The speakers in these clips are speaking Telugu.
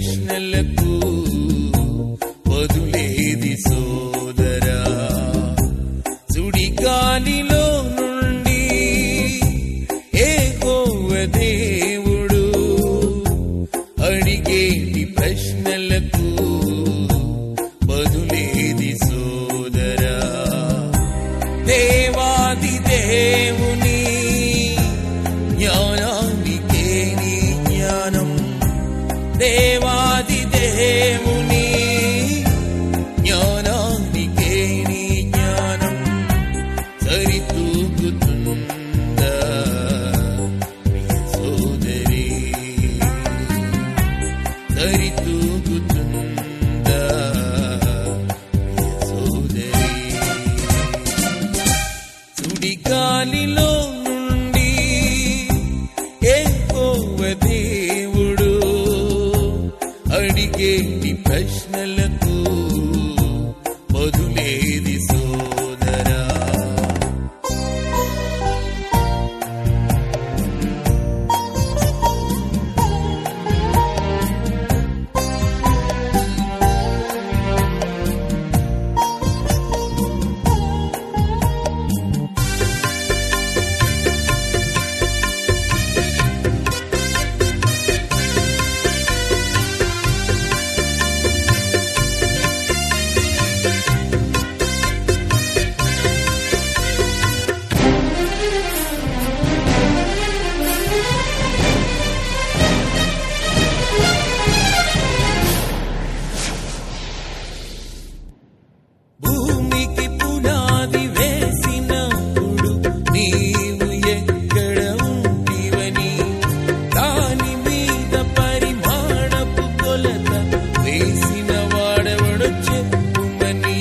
ప్రశ్నలకు వదులేది సోదరా సుడిగాలిలో నుండి ఏహోవ దేవుడు అడిగేటి ప్రశ్నలకు బదులేది సోదరా దేవాది దేవుని జ్ఞానానికే నీ జ్ఞానం దేవాది దేవుని జ్ఞానానికే నీ జ్ఞానం సరితూగుతుందా ప్రియ సోదరి సరితూగుతుందా ప్రియ సోదరి సుడిగాలిలో నుండి ఏహోవ దేవుడు అడిగేటి ప్రశ్నలకు బదులేది సోదరా భూమికి పునాది వేసినప్పుడు నీవు ఎక్కడ ఉంటివని దాని మీద పరిమాణపు కొలత వేసిన వాడెవడు చెప్పుమని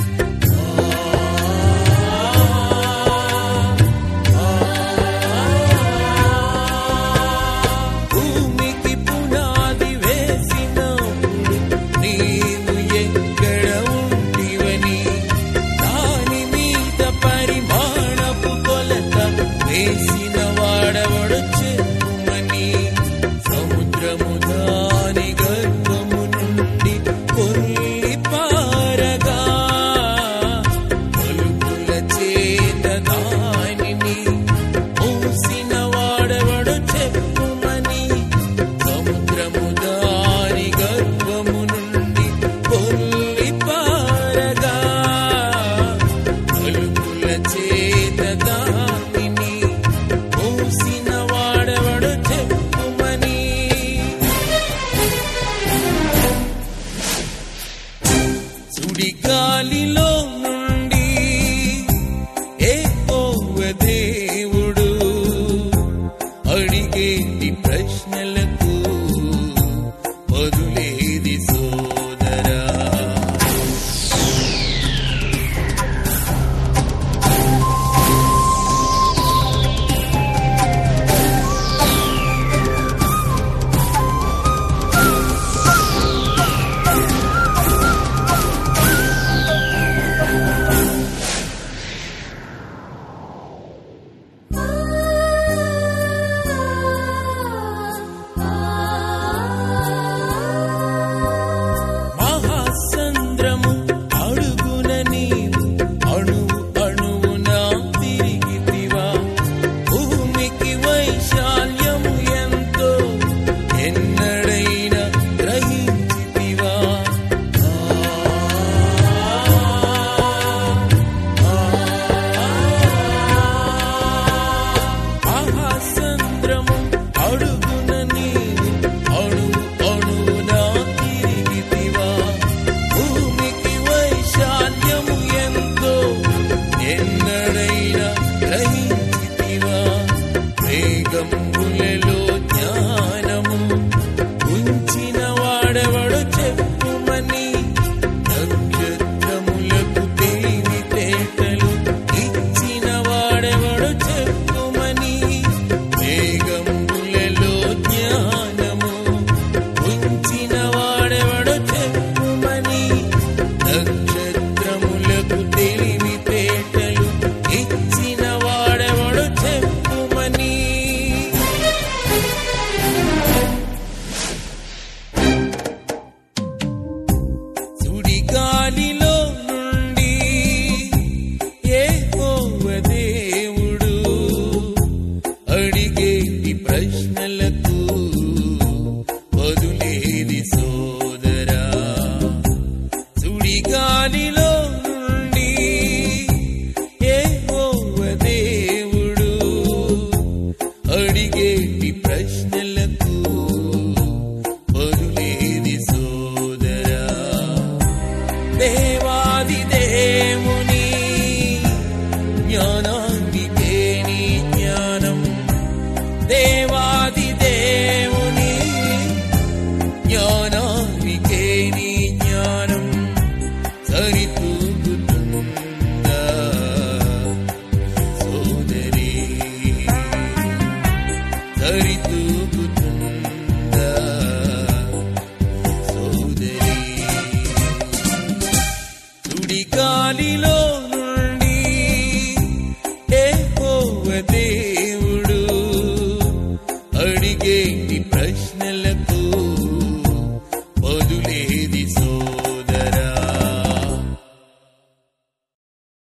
భూమికి పునాది వేసినప్పుడు నీవు ఎక్కడ ఉంటివని దాని మీద పరిమాణపు కొలత వేసిన వాడవడు చెప్పుమని సముద్రము దాని గర్భము నుండి కొల్లి పారగా పలుకుల చేత దానిని మూసిన వాడవడు చెప్పుమని సముద్రము దాని గర్భము నుండి కొల్లి పారగా పలుకుల చేత దానిని మూసిన వాడవడు చెప్పుమని సుడిగాలిలో నుండి ఏహోవ దేవుడు అడిగేటి ప్రశ్నలకు బదులేది సోదరా గాలిలో